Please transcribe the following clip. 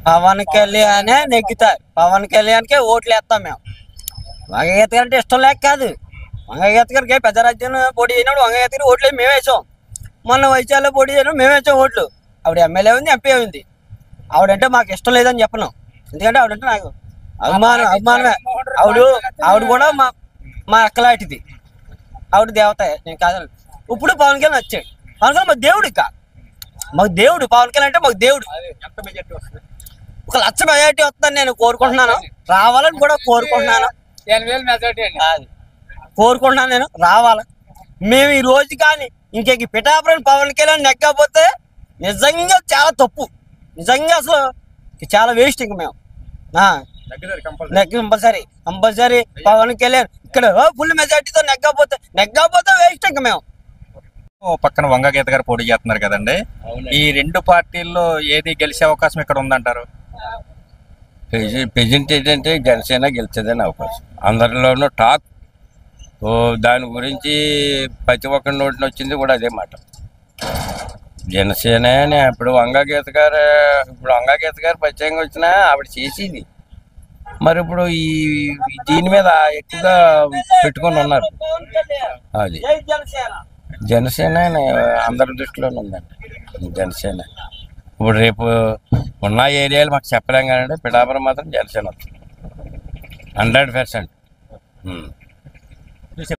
పవన్ కళ్యాణే నెగ్గుతారు పవన్ కళ్యాణ్కే ఓట్లు వేస్తాం మేము వంగగీత గారు అంటే ఇష్టం లేక కాదు వంగగీత గారికి పెద్ద రాజ్యం పోటీ చేసినప్పుడు వంగగీత గారికి ఓట్లు మేము వేసాం మొన్న వైశాల్లో పోటీ చేసినప్పుడు మేము వేసాం ఓట్లు ఆవిడ ఎమ్మెల్యే ఉంది ఎంపీ ఉంది ఆవిడంటే మాకు ఇష్టం లేదని చెప్పను ఎందుకంటే ఆవిడంటే నాకు అభిమానం అభిమానమే ఆవిడ ఆవిడ కూడా మా మా అక్కలాంటిది ఆవిడ దేవత నేను కాదు ఇప్పుడు పవన్ కళ్యాణ్ వచ్చాడు పవన్ కళ్యాణ్ మాకు దేవుడు ఇక మాకు దేవుడు పవన్ కళ్యాణ్ అంటే మాకు దేవుడు ఒక లక్ష మెజార్టీ వస్తుందని నేను కోరుకుంటున్నాను రావాలని కూడా కోరుకుంటున్నాను ఎనభై వేలు మెజార్టీ అండి అది కోరుకుంటున్నాను నేను రావాలి మేము ఈ రోజు కానీ ఇంక ఈ పిఠాపురం పవన్ కళ్యాణ్ నెగ్గకపోతే నిజంగా చాలా తప్పు నిజంగా అసలు చాలా వేస్ట్ ఇంక మేము ఆ, నెగ్గ కంపల్సరీ కంపల్సరీ పవన్ కళ్యాణ్ ఇక్కడ ఫుల్ మెజార్టీతో నెగ్గకపోతే నెగ్గకపోతే వేస్ట్ ఇంక మేము ఓ పక్కన వంగగీత గారు పోటీ చేస్తున్నారు కదండి ఈ రెండు పార్టీల్లో ఏది గెలిచే అవకాశం ఇక్కడ ఉందంటారు ప్రెజెంట్ ఏంటంటే జనసేన గెలుస్తుందని అవకాశం అందరిలోనూ టాక్ ఓ దాని గురించి ప్రతి ఒక్కరి నోటిని వచ్చింది కూడా అదే మాట జనసేన ఇప్పుడు వంగగీత గారు ఇప్పుడు వంగగీత గారు ప్రత్యేకంగా వచ్చినా ఆవిడ చేసింది మరి ఇప్పుడు ఈ దీని మీద ఎక్కువగా పెట్టుకొని ఉన్నారు అది జై జనసేన జనసేన అందరి దృష్టిలోనే ఉందండి జనసేన ఇప్పుడు రేపు ఉన్న ఏరియాలు మాకు చెప్పలేం కానీ పిఠాపురం మాత్రం జనసేన వస్తుంది హండ్రెడ్ పర్సెంట్